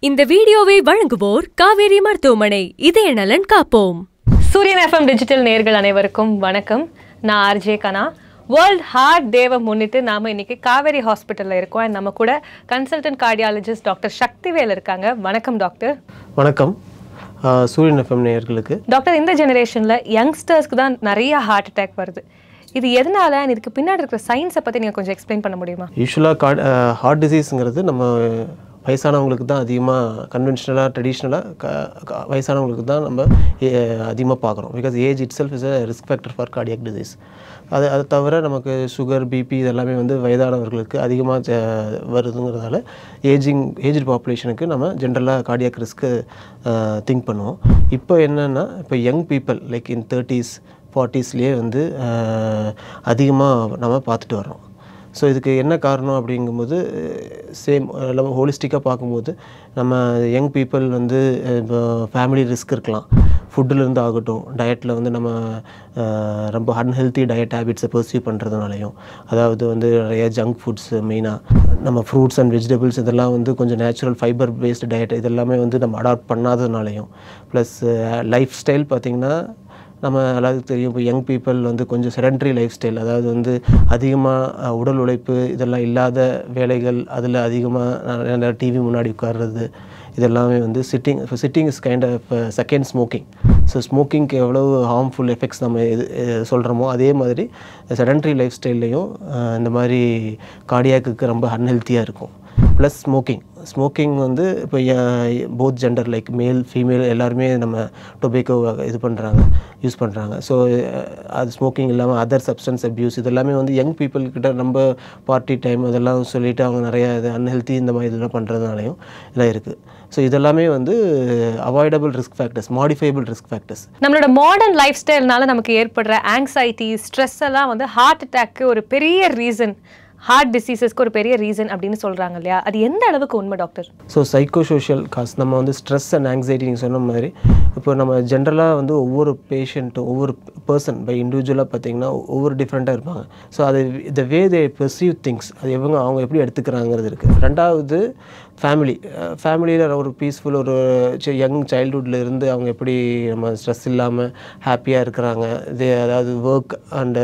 இந்த வீடியோவை வழங்குவோர் காவேரி மருத்துவமனை இதய நலன் காப்போம் சூரியன் எஃப்எம் டிஜிட்டல் நேர்கள் அனைவருக்கும் வணக்கம் நான் ஆர்ஜே கனா வேர்ல்ட் ஹார்ட் டேவை முன்னிட்டு நாம இன்னைக்கு காவேரி ஹாஸ்பிட்டலில் இருக்கோம் and நம்ம கூட கன்சல்டன்ட் கார்டியாலஜிஸ்ட் டாக்டர் சக்திவேல் இருக்காங்க வணக்கம் டாக்டர் வணக்கம் ஆஹ் சூரியன் எஃப்எம் நேயர்களுக்கு டாக்டர் இந்த ஜெனரேஷனில் யங்ஸ்டர்ஸ்க்கு தான் நிறைய ஹார்ட் அட்டாக் வருது இது எதனால and இதுக்கு பின்னாடி இருக்கிற சயின்ஸை பற்றி நீங்கள் கொஞ்சம் எக்ஸ்பிளைன் பண்ண முடியுமா யூஸ்வலாக கார்ட் ஹார்ட் டிசீஸுங்கிறது நம்ம வயசானவங்களுக்கு தான் அதிகமாக கன்வென்ஷனலாக ட்ரெடிஷ்னலாக வயசானவங்களுக்கு தான் நம்ம அதிகமாக பார்க்குறோம் because age itself is a risk factor for cardiac disease அது அது தவிர நமக்கு சுகர் பிபி இதெல்லாமே வந்து வயதானவர்களுக்கு அதிகமாக வருதுங்கிறதால ஏஜிங் ஏஜ்டு பாப்புலேஷனுக்கு நம்ம ஜென்ரலாக கார்டியாக் ரிஸ்க்கு திங்க் பண்ணுவோம் இப்போ என்னென்னா இப்போ young people like in thirties ஃபார்ட்டிஸ்லேயே வந்து அதிகமாக நம்ம பார்த்துட்டு வர்றோம் ஸோ இதுக்கு என்ன காரணம் அப்படிங்கும்போது சேம் நம்ம ஹோலிஸ்டிக்காக பார்க்கும்போது நம்ம யங் பீப்புள் வந்து இப்போ ஃபேமிலி ரிஸ்க் இருக்கலாம் ஃபுட்டுலேருந்து ஆகட்டும் டயட்டில் வந்து நம்ம அஹ், ரொம்ப அன்ஹெல்த்தி டயட் ஹேபிட்ஸை பர்சீவ் பண்ணுறதுனாலையும் அதாவது வந்து நிறைய ஜங்க் ஃபுட்ஸ் மெயினாக நம்ம ஃப்ரூட்ஸ் அண்ட் வெஜிடபிள்ஸ் இதெல்லாம் வந்து கொஞ்சம் நேச்சுரல் ஃபைபர் பேஸ்டு டயட் இதெல்லாமே வந்து நம்ம அடாப்ட் பண்ணாததுனாலையும் ப்ளஸ் லைஃப் ஸ்டைல் பார்த்திங்கன்னா நம்ம எல்லாத்துக்கும் தெரியும் இப்போ யங் பீப்புள் வந்து கொஞ்சம் செடன்ட்ரி லைஃப் ஸ்டைல் அதாவது வந்து அதிகமாக உடல் உழைப்பு இதெல்லாம் இல்லாத வேலைகள் அதில் அதிகமாக டிவி முன்னாடி உட்கார்றது இதெல்லாமே வந்து சிட்டிங் இப்போ sitting is kind of second smoking so ஸ்மோக்கிங்க்கு எவ்வளவு ஹார்ம்ஃபுல் எஃபெக்ட்ஸ் நம்ம இது சொல்கிறோமோ அதே மாதிரி செடன்ட்ரி லைஃப் ஸ்டைல்லையும் இந்த மாதிரி கார்டியாக்கு ரொம்ப அன்ஹெல்த்தியாக இருக்கும் ப்ளஸ் ஸ்மோக்கிங் ஸ்மோக்கிங் வந்து இப்போ both gender like male female எல்லாருமே நம்ம டொபேக்கோ இது பண்ணுறாங்க யூஸ் பண்ணுறாங்க ஸோ அது ஸ்மோக்கிங் இல்லாமல் அதர் சப்ஸ்டன்ஸ் அப்யூஸ் இதெல்லாமே வந்து யங் கிட்ட நம்ம பார்ட்டி டைம் அதெல்லாம் சொல்லிவிட்டு அவங்க நிறைய இது அன்ஹெல்த்தி இந்த மாதிரி இதெல்லாம் பண்ணுறதுனாலையும் இதெல்லாம் இருக்குது ஸோ இதெல்லாமே வந்து avoidable risk factors modifiable risk factors நம்மளோட மாடர்ன் லைஃப் ஸ்டைல்னால நமக்கு ஏற்படுற ஆங்ஸைட்டி ஸ்ட்ரெஸ் எல்லாம் வந்து ஹார்ட் அட்டாக்கு ஒரு பெரிய ரீசன் ஹார்ட் டிசீசஸ்க்கு ஒரு பெரிய ரீசன் அப்படின்னு சொல்றாங்க இல்லையா அது எந்த அளவுக்கு உண்மை doctor so psycho social cause நம்ம வந்து ஸ்ட்ரெஸ் அண்ட் ஆங்ஸைட்டி நீங்கள் சொன்ன மாதிரி இப்போ நம்ம ஜென்ரலாக வந்து ஒவ்வொரு பேஷண்ட்டும் ஒவ்வொரு பர்சன் பை இண்டிவிஜுவலாக பார்த்தீங்கன்னா ஒவ்வொரு டிஃப்ரெண்ட்டாக இருப்பாங்க ஸோ அது த வே தே பெர்சீவ் திங்ஸ் அது எவங்க அவங்க எப்படி எடுத்துக்கிறாங்கிறது இருக்குது ரெண்டாவது ஃபேமிலி ஃபேமிலியில் ஒரு பீஸ்ஃபுல் ஒரு யங் சைல்ட்ஹுட்டில் இருந்து அவங்க எப்படி நம்ம ஸ்ட்ரெஸ் இல்லாமல் ஹாப்பியாக இருக்கிறாங்க இது அதாவது ஒர்க் அண்டு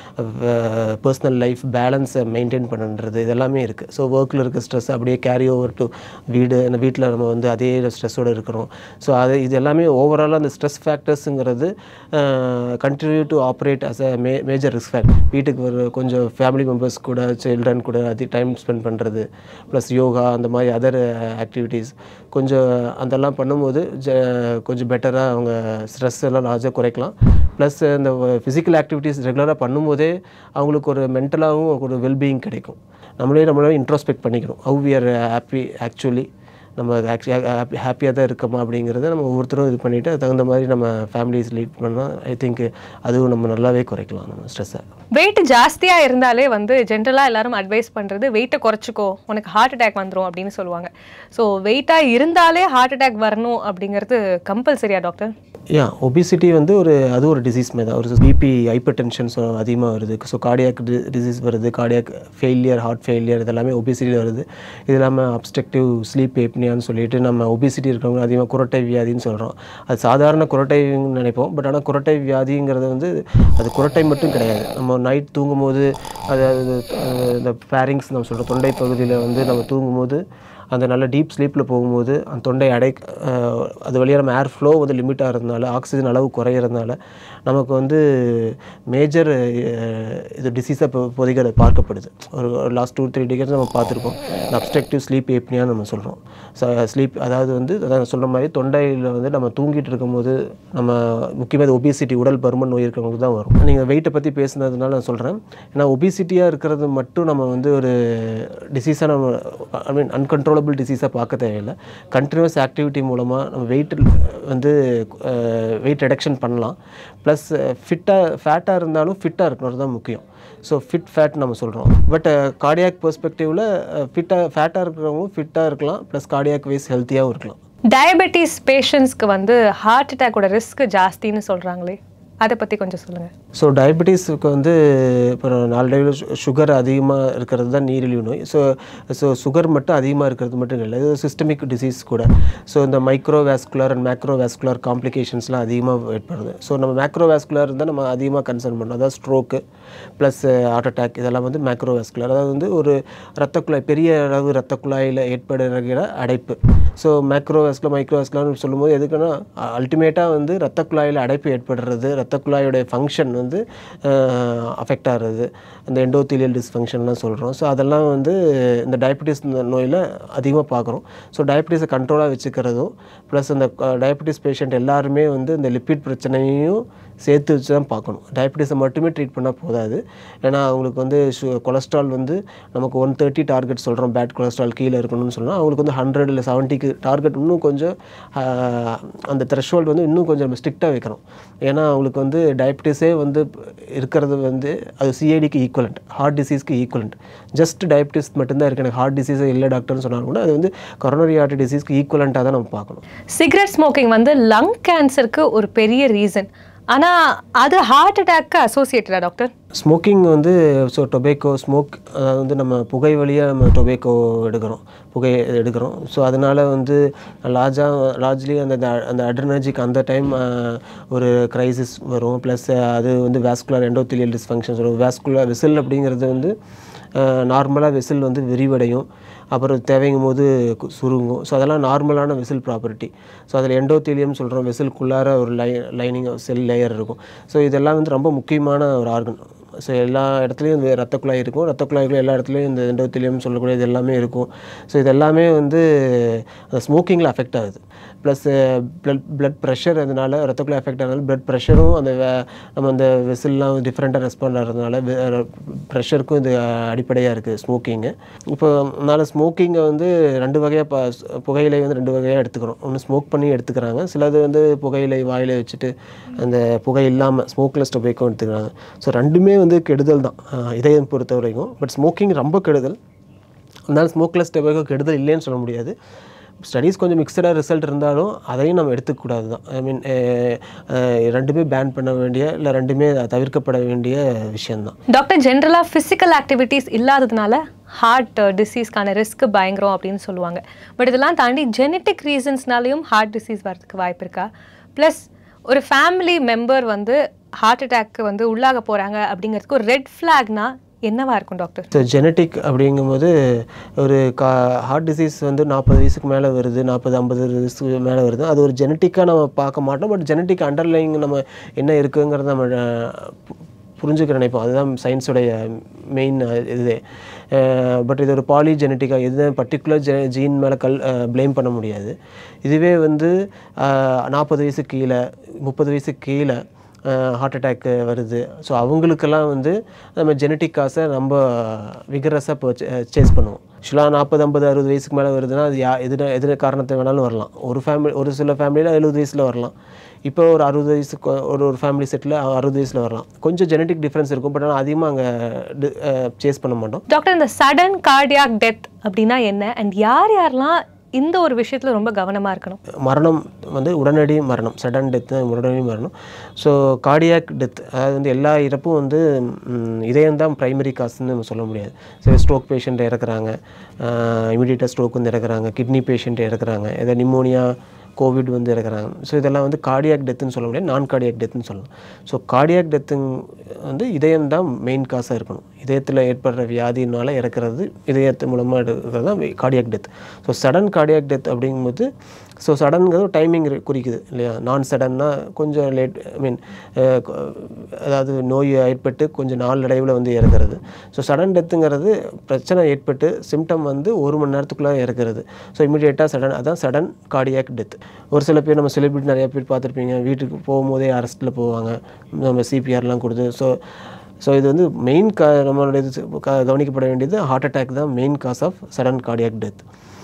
பர்சனல் லைஃப் பேலன்ஸை மெயின்டைன் பண்ணுறது இதெல்லாமே இருக்குது ஸோ ஒர்க்கில் இருக்க ஸ்ட்ரெஸ் அப்படியே கேரி ஓவர் டு வீடு அந்த வீட்டில் நம்ம வந்து அதே ஸ்ட்ரெஸ்ஸோடு இருக்கிறோம் ஸோ அது இது எல்லாமே ஓவராலாக அந்த ஸ்ட்ரெஸ் ஃபேக்டர்ஸுங்கிறது continue to operate as a may major risk fact வீட்டுக்கு ஒரு கொஞ்சம் ஃபேமிலி மெம்பர்ஸ் கூட சில்ட்ரன் கூட அதிக டைம் ஸ்பெண்ட் பண்ணுறது ப்ளஸ் யோகா அந்த மாதிரி அதர் ஆக்டிவிட்டீஸ் கொஞ்சம் அதெல்லாம் பண்ணும்போது ஜ கொஞ்சம் பெட்டராக அவங்க ஸ்ட்ரெஸ் எல்லாம் லார்ஜாக குறைக்கலாம் ப்ளஸ் இந்த ஃபிசிக்கல் ஆக்டிவிட்டீஸ் ரெகுலராக பண்ணும்போதே அவங்களுக்கு ஒரு மென்டலாகவும் ஒரு வெல்பீயிங் கிடைக்கும் நம்மளே நம்மளே இன்ட்ரோஸ்பெக்ட் பண்ணிக்கணும் how we are happy actually நம்ம ஆக்சுவலி ஹாப்பியாக தான் இருக்கோமா அப்படிங்கிறத நம்ம ஒவ்வொருத்தரும் இது பண்ணிவிட்டு அதுக்கு தகுந்த மாதிரி நம்ம ஃபேமிலிஸ் லீட் பண்ணால் ஐ திங்க் அதுவும் நம்ம நல்லாவே குறைக்கலாம் நம்ம ஸ்ட்ரெஸ்ஸை வெயிட் ஜாஸ்தியா இருந்தாலே வந்து ஜென்ரலா எல்லாரும் அட்வைஸ் பண்றது வெயிட்டை குறைச்சிக்கோ உனக்கு ஹார்ட் அட்டாக் வந்துரும் அப்படின்னு சொல்லுவாங்க ஸோ வெயிட்டா இருந்தாலே ஹார்ட் அட்டாக் வரணும் அப்படிங்கிறது கம்பல்சரியா டாக்டர் யா ஒபிசிட்டி வந்து ஒரு அது ஒரு டிசீஸ் மாதிரி தான் ஒரு பிபி ஹைப்பர் டென்ஷன் அதிகமாக வருது ஸோ கார்டியாக் டிசீஸ் வருது கார்டியாக் ஃபெயிலியர் ஹார்ட் ஃபெயிலியர் இதெல்லாமே ஒபிசிட்டியில் வருது இது இல்லாமல் அப்ஸ்ட்ரக்டிவ் ஸ்லீப் ஏப்னியான்னு சொல்லிட்டு நம்ம ஒபிசிட்டி இருக்கிறவங்க அதிகமாக குரட்டை வியாதின்னு சொல்கிறோம் அது சாதாரண குரட்டைன்னு நினைப்போம் பட் ஆனால் குரட்டை வியாதிங்கிறது வந்து அது குரட்டை மட்டும் கிடையாது நம்ம நைட் தூங்கும்போது அதாவது அஹ், இந்த ஃபேரிங்ஸ் நம்ம சொல்கிறோம் தொண்டை பகுதியில் வந்து நம்ம தூங்கும்போது அந்த நல்ல டீப் ஸ்லீப்பில் போகும்போது அந்த தொண்டை அடை அஹ், அது வழியாக நம்ம ஏர் ஃப்ளோ வந்து லிமிட் ஆகிறதுனால ஆக்சிஜன் அளவு குறையிறதுனால நமக்கு வந்து மேஜர் இது டிசீஸாக இப்போ இப்போதைக்கு அது பார்க்கப்படுது ஒரு லாஸ்ட் டூ த்ரீ டிகேட்ஸ் நம்ம பார்த்துருக்கோம் அப்ஸ்ட்ரக்டிவ் ஸ்லீப் ஏப்னியான்னு நம்ம சொல்கிறோம் ஸ்லீப் அதாவது வந்து அதான் சொல்கிற மாதிரி தொண்டையில் வந்து நம்ம தூங்கிட்டு இருக்கும்போது நம்ம முக்கியமாக ஒபிசிட்டி உடல் பருமன் நோய் இருக்கிறவங்களுக்கு தான் வரும் நீங்கள் வெயிட்டை பற்றி பேசுனதுனால நான் சொல்கிறேன் ஏன்னா ஒபிசிட்டியாக இருக்கிறது மட்டும் நம்ம வந்து ஒரு டிசீஸாக நம்ம ஐ மீன் அன்கண்ட்ரோலபிள் டிசீஸாக பார்க்க தேவையில்லை கண்டினியூஸ் ஆக்டிவிட்டி மூலமாக நம்ம வெயிட் வந்து வெயிட் ரிடக்ஷன் பண்ணலாம் ப்ளஸ் ஃபிட்டாக ஃபேட்டாக இருந்தாலும் ஃபிட்டாக இருக்கணும் தான் முக்கியம் ஸோ ஃபிட் ஃபேட் நம்ம சொல்கிறோம் பட் கார்டியாக் பெர்ஸ்பெக்டிவில் ஃபிட்டாக ஃபேட்டாக இருக்கிறவங்களும் ஃபிட்டாக இருக்கலாம் ப்ளஸ் கார்டியாக் வைஸ் ஹெல்த்தியாகவும் இருக்கலாம் டயபெட்டிஸ் பேஷண்ட்ஸ்க்கு வந்து ஹார்ட் அட்டாக்கோட ரிஸ்க் ஜாஸ்தின்னு சொல்றாங்களே அதை பற்றி கொஞ்சம் சொல்லுங்கள் ஸோ டயபெட்டிஸுக்கு வந்து இப்போ நாலு சுகர் அதிகமாக இருக்கிறது தான் நீரிழிவு நோய் ஸோ ஸோ சுகர் மட்டும் அதிகமாக இருக்கிறது மட்டும் இல்லை இது சிஸ்டமிக் டிசீஸ் கூட ஸோ இந்த micro vascular and macro vascular காம்ப்ளிகேஷன்ஸ்லாம் அதிகமாக ஏற்படுது ஸோ நம்ம மேக்ரோ வேஸ்குலர் இருந்தால் நம்ம அதிகமாக கன்சர்ன் பண்ணோம் அதாவது ஸ்ட்ரோக்கு ப்ளஸ் ஹார்ட் அட்டாக் இதெல்லாம் வந்து மேக்ரோ வேஸ்குலர் அதாவது வந்து ஒரு ரத்த குழாய் பெரிய அளவு ரத்த குழாயில் ஏற்படுகிற அடைப்பு ஸோ மேக்ரோ வேஸ்குலர் மைக்ரோ வேஸ்குலர்னு சொல்லும்போது எதுக்குன்னா அல்டிமேட்டாக வந்து ரத்த குழாயில் அடைப்பு ஏற்படுறது ரத்த குழாயோடைய ஃபங்க்ஷன் வந்து அஃபெக்ட் ஆகிறது அந்த எண்டோத்தீலியல் டிஸ்ஃபங்க்ஷன்லாம் சொல்கிறோம் ஸோ அதெல்லாம் வந்து இந்த டயபெட்டிஸ் நோயில் அதிகமாக பார்க்குறோம் ஸோ டயபெட்டிஸை கண்ட்ரோலாக வச்சுக்கிறதும் ப்ளஸ் அந்த டயபெட்டிஸ் பேஷண்ட் எல்லாருமே வந்து இந்த லிப்பிட் பிரச்சனையும் சேர்த்து வச்சு தான் பார்க்கணும் டயபெட்டிஸை மட்டுமே ட்ரீட் பண்ணால் போதாது ஏன்னா அவங்களுக்கு வந்து சு கொலஸ்ட்ரால் வந்து நமக்கு ஒன் தேர்ட்டி டார்கெட் சொல்கிறோம் பேட் கொலஸ்ட்ரால் கீழே இருக்கணும்னு சொன்னால் அவங்களுக்கு வந்து ஹண்ட்ரட் இல்லை செவன்ட்டிக்கு டார்கெட் இன்னும் கொஞ்சம் ஆஹ், அந்த த்ரெஷ்ஹோல்டு வந்து இன்னும் கொஞ்சம் நம்ம ஸ்ட்ரிக்டாக வைக்கணும் ஏன்னா அவங்களுக்கு வந்து டயபெட்டிஸே வந்து இருக்கிறது வந்து அது சிஐடிக்கு ஈக்குவலண்ட் ஹார்ட் டிசீஸ்க்கு ஈக்குவலண்ட் ஜஸ்ட் டயபெட்டிஸ் மட்டும்தான் இருக்குது எனக்கு ஹார்ட் டிசீஸே இல்லை டாக்டர்னு சொன்னாலும் கூட அது வந்து கொரோனரி ஹார்ட் டிசீஸ்க்கு ஈக்குவலண்ட்டாக தான் நம்ம பார்க்கணும் சிகரெட் ஸ்மோக்கிங் வந்து லங் கேன்சருக்கு ஒரு பெரிய ரீசன் ஆனால் அது ஹார்ட் அட்டாக்கு அசோசியேட்டடா டாக்டர் ஸ்மோக்கிங் வந்து ஸோ டொபேக்கோ ஸ்மோக் அதாவது வந்து நம்ம புகை வழியாக நம்ம டொபேக்கோ எடுக்கிறோம் புகை எடுக்கிறோம் ஸோ அதனால் வந்து லார்ஜாக லார்ஜ்லி அந்த அந்த அட்ரனர்ஜிக் அந்த டைம் ஒரு கிரைசிஸ் வரும் ப்ளஸ் அது வந்து வேஸ்குலர் எண்டோத்திலியல் டிஸ்ஃபங்க்ஷன்ஸ் வரும் வேஸ்குலர் விசில் அப்படிங்கிறது வந்து நார்மலாக விசில் வந்து விரிவடையும் அப்புறம் தேவைங்கும் போது கு- சுருங்கும் ஸோ அதெல்லாம் நார்மலான விசில் ப்ராப்பர்ட்டி ஸோ அதில் எண்டோத்தீலியம் சொல்கிறோம் விசில்குள்ளார ஒரு லை லைனிங் செல் லேயர் இருக்கும் ஸோ இதெல்லாம் வந்து ரொம்ப முக்கியமான ஒரு ஆர்கன் ஸோ எல்லா இடத்துலையும் இந்த ரத்த குழாய் இருக்கும் ரத்த குழாய்க்குள்ள எல்லா இடத்துலையும் இந்த எண்டோத்திலியம் சொல்லக்கூடிய இது எல்லாமே இருக்கும் ஸோ இது எல்லாமே வந்து அந்த ஸ்மோக்கிங்கில் அஃபெக்ட் ஆகுது ப்ளஸ் பிளட் பிளட் ப்ரெஷர் அதனால ரத்த குழாய் அஃபெக்ட் ஆனதால பிளட் ப்ரெஷரும் அந்த வே- நம்ம அந்த வெசில்லாம் டிஃப்ரெண்ட்டாக ரெஸ்பாண்ட் ஆகிறதுனால ப்ரெஷருக்கும் இது அடிப்படையாக இருக்குது ஸ்மோக்கிங்கு இப்போ அதனால் ஸ்மோக்கிங்கை வந்து ரெண்டு வகையாக ப புகையிலை வந்து ரெண்டு வகையாக எடுத்துக்கிறோம் ஒன்று ஸ்மோக் பண்ணி எடுத்துக்கிறாங்க சிலது வந்து புகையிலை வாயில வச்சுட்டு அந்த புகை இல்லாமல் ஸ்மோக்லெஸ் டொபேக்கும் எடுத்துக்கிறாங்க ஸோ ரெண்டுமே வந்து கெடுதல் தான் அஹ் இதயம் பொறுத்த வரைக்கும் பட் ஸ்மோக்கிங் ரொம்ப கெடுதல் அதனால் ஸ்மோக்லெஸ் டொபேக்கோ கெடுதல் இல்லைன்னு சொல்ல முடியாது ஸ்டடீஸ் கொஞ்சம் மிக்சடாக ரிசல்ட் இருந்தாலும் அதையும் நம்ம எடுத்துக்கூடாது தான் ஐ மீன் ரெண்டுமே பேன் பண்ண வேண்டிய இல்லை ரெண்டுமே தவிர்க்கப்பட வேண்டிய விஷயந்தான் டாக்டர் ஜென்ரலாக ஃபிசிக்கல் ஆக்டிவிட்டீஸ் இல்லாததுனால ஹார்ட் டிசீஸ்க்கான ரிஸ்க் பயங்கரம் அப்படின்னு சொல்லுவாங்க பட் இதெல்லாம் தாண்டி ஜெனட்டிக் ரீசன்ஸ்னாலையும் ஹார்ட் டிசீஸ் வரதுக்கு வாய்ப்பு இருக்கா ப்ளஸ் ஒரு ஃபேமிலி மெம்பர் வந்து ஹார்ட் அட்டாக்கு வந்து உள்ளாக போகிறாங்க அப்படிங்கிறதுக்கு ஒரு ரெட் ஃப்ளாக்னா என்னவா இருக்கும் டாக்டர் ஸோ ஜெனட்டிக் அப்படிங்கும்போது ஒரு கா ஹார்ட் டிசீஸ் வந்து நாற்பது வயசுக்கு மேலே வருது நாற்பது ஐம்பது வயசுக்கு மேலே வருது அது ஒரு ஜெனட்டிக்காக நம்ம பார்க்க மாட்டோம் பட் ஜெனட்டிக் அண்டர்லைங் நம்ம என்ன இருக்குங்கிறத நம்ம அஹ், பு- புரிஞ்சுக்க நினைப்போம் அதுதான் சயின்ஸுடைய மெயின் இது பட் இது ஒரு பாலி ஜெனட்டிக்காக எது பர்டிகுலர் ஜெ ஜீன் மேலே கல் ப்ளேம் பண்ண முடியாது இதுவே வந்து நாற்பது வயசுக்கு கீழே முப்பது வயசுக்கு கீழே ஹார்ட் அட்டாக் வருது ஸோ அவங்களுக்கெல்லாம் வந்து நம்ம ஜெனட்டிக் காசை ரொம்ப விகரஸாக இப்போ சேஸ் பண்ணுவோம் ஆக்சுவலாக நாற்பது ஐம்பது அறுபது வயசுக்கு மேலே வருதுன்னா அது யா எது எது காரணத்தை வேணாலும் வரலாம் ஒரு ஃபேமிலி ஒரு சில ஃபேமிலியில் எழுபது வயசில் வரலாம் இப்போ ஒரு அறுபது வயசுக்கு ஒரு ஒரு ஃபேமிலி செட்டில் அறுபது வயசில் வரலாம் கொஞ்சம் ஜெனட்டிக் டிஃப்ரென்ஸ் இருக்கும் பட் ஆனால் அதிகமாக அங்கே சேஸ் பண்ண மாட்டோம் டாக்டர் இந்த சடன் கார்டியாக் டெத் அப்படின்னா என்ன அண்ட் யார் யாரெல்லாம் இந்த ஒரு விஷயத்துல ரொம்ப கவனமா இருக்கணும் மரணம் வந்து உடனடி மரணம் சடன் டெத்து உடனடி மரணம் ஸோ கார்டியாக் டெத் அதாவது வந்து எல்லா இறப்பும் வந்து இதயம் தான் ப்ரைமரி காசுன்னு நம்ம சொல்ல முடியாது சரி ஸ்ட்ரோக் பேஷண்ட் இறக்குறாங்க இமீடியட்டாக ஸ்ட்ரோக் வந்து இறக்குறாங்க கிட்னி பேஷண்ட் இறக்குறாங்க ஏதோ நிமோனியா கோவிட் வந்து இறக்குறாங்க ஸோ இதெல்லாம் வந்து கார்டியாக் டெத்துன்னு சொல்ல முடியாது நான் கார்டியாக் டெத்துன்னு சொல்லலாம் ஸோ கார்டியாக் டெத்து வந்து இதயம் தான் மெயின் காசாக இருக்கணும் இதயத்தில் ஏற்படுற வியாதினால இறக்குறது இதயத்து மூலமாக எடுக்கிறது தான் cardiac death so sudden cardiac death அப்படிங்கும்போது ஸோ சடன்கிறது டைமிங் குறிக்குது இல்லையா நான் சடன்னா கொஞ்சம் லேட் ஐ மீன் அதாவது நோய் ஏற்பட்டு கொஞ்சம் நாளடைவில் வந்து இறக்குறது ஸோ சடன் டெத்துங்கிறது பிரச்சனை ஏற்பட்டு சிம்டம் வந்து ஒரு மணி நேரத்துக்குள்ளே இறக்குறது ஸோ இமீடியட்டாக சடன் அதான் சடன் கார்டியாக் டெத் ஒரு சில பேர் நம்ம செலிபிரிட்டி நிறைய பேர் பார்த்துருப்பீங்க வீட்டுக்கு போகும்போதே அரெஸ்ட்டில் போவாங்க நம்ம சிபிஆர்லாம் கொடுத்து ஸோ ஸோ இது வந்து மெயின் கா நம்மளுடைய இது க- கவனிக்கப்பட வேண்டியது ஹார்ட் அட்டாக் தான் main cause of sudden cardiac death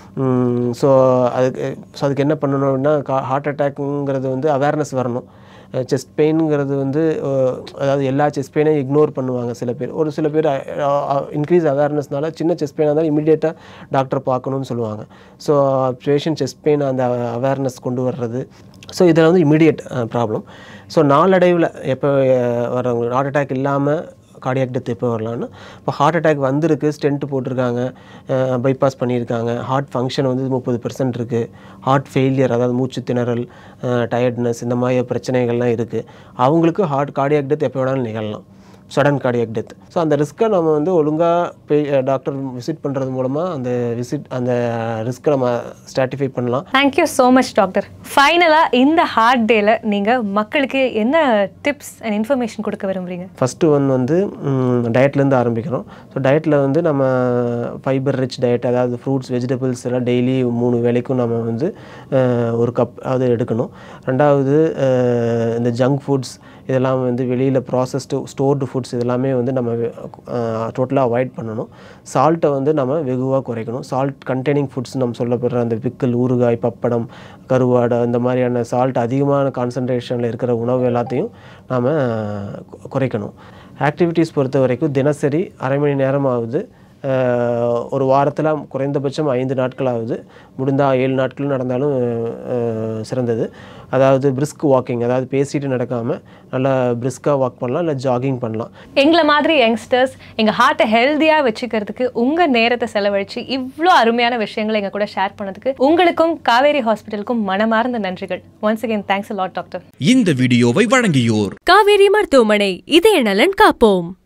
so அதுக்கு ஸோ அதுக்கு என்ன பண்ணணும் அப்படின்னா ஹார்ட் அட்டாக்குங்கிறது வந்து அவேர்னஸ் வரணும் செஸ்ட் பெயினுங்கிறது வந்து அஹ், அதாவது எல்லா செஸ்ட் பெயினையும் இக்னோர் பண்ணுவாங்க சில பேர் ஒரு சில பேர் இன்க்ரீஸ் அவேர்னஸ்னால சின்ன செஸ்ட் பெயினாக இருந்தாலும் இமீடியட்டாக டாக்டர் பார்க்கணும்னு சொல்லுவாங்க ஸோ பேஷண்ட் செஸ்ட் பெயின் அந்த அவேர்னஸ் கொண்டு வர்றது ஸோ இதில் வந்து இமீடியட் ப்ராப்ளம் ஸோ நாளடைவில் எப்போ அஹ், வரவங்க ஹார்ட் அட்டாக் இல்லாமல் கார்டியாக் டெத் எப்போ வரலான்னு இப்போ ஹார்ட் அட்டாக் வந்திருக்கு ஸ்டென்ட் போட்டிருக்காங்க பைபாஸ் பண்ணியிருக்காங்க ஹார்ட் ஃபங்க்ஷன் வந்து முப்பது பெர்சன்ட் இருக்குது ஹார்ட் ஃபெயிலியர் அதாவது மூச்சு திணறல் டயர்ட்னஸ் இந்த மாதிரி பிரச்சனைகள்லாம் இருக்குது அவங்களுக்கு ஹார்ட் கார்டியாக் டெத் எப்போ வேணாலும் நிகழலாம் சடன் கார்டியாக் டெத் ஸோ அந்த ரிஸ்க்கை நம்ம வந்து ஒழுங்காக போய் டாக்டர் விசிட் பண்ணுறது மூலமாக அந்த விசிட் அந்த ரிஸ்க்கை நம்ம ஸ்ட்ராட்டிஃபை பண்ணலாம் தேங்க்யூ ஸோ மச் டாக்டர் ஃபைனலாக இந்த ஹார்ட் டேல நீங்கள் மக்களுக்கு என்ன டிப்ஸ் அண்ட் இன்ஃபர்மேஷன் கொடுக்க விரும்புறீங்க ஃபஸ்ட்டு ஒன் வந்து டயட்லேருந்து ஆரம்பிக்கிறோம் ஸோ டயட்டில் வந்து நம்ம ஃபைபர் ரிச் டயட் அதாவது ஃப்ரூட்ஸ் வெஜிடபிள்ஸ் எல்லாம் டெய்லி மூணு வேளைக்கும் நம்ம வந்து அஹ், ஒரு கப் அது எடுக்கணும் ரெண்டாவது அஹ், இந்த ஜங்க் ஃபுட்ஸ் இதெல்லாம் வந்து வெளியில் ப்ராசஸ்டு ஸ்டோர்டு ஃபுட்ஸ் இதெல்லாமே வந்து நம்ம டோட்டலாக அவாய்ட் பண்ணணும் சால்ட்டை வந்து நம்ம வெகுவாக குறைக்கணும் சால்ட் கண்டெய்னிங் ஃபுட்ஸ் நம்ம சொல்லப்படுற அந்த பிக்கல் ஊறுகாய் பப்படம் கருவாடை இந்த மாதிரியான சால்ட் அதிகமான கான்சன்ட்ரேஷனில் இருக்கிற உணவு எல்லாத்தையும் நாம் குறைக்கணும் ஆக்டிவிட்டீஸ் பொறுத்த வரைக்கும் தினசரி அரை மணி நேரமாவது அஹ், ஒரு வாரத்தில் குறைந்தபட்சம் ஐந்து நாட்களாவது முடிந்தால் ஏழு நாட்கள் நடந்தாலும் அஹ், சிறந்தது அதாவது பிரிஸ்க் வாக்கிங் அதாவது பேசிட்டு நடக்காமல் நல்லா பிரிஸ்காக வாக் பண்ணலாம் இல்லை ஜாகிங் பண்ணலாம் எங்களை மாதிரி யங்ஸ்டர்ஸ் எங்கள் ஹார்ட்டை ஹெல்த்தியாக வச்சுக்கிறதுக்கு உங்கள் நேரத்தை செலவழித்து இவ்வளோ அருமையான விஷயங்களை எங்கள் கூட ஷேர் பண்ணதுக்கு உங்களுக்கும் காவேரி ஹாஸ்பிட்டலுக்கும் மனமார்ந்த நன்றிகள் once again thanks lot doctor இந்த வீடியோவை வழங்கியோர் காவேரி மருத்துவமனை இதய நலன் காப்போம்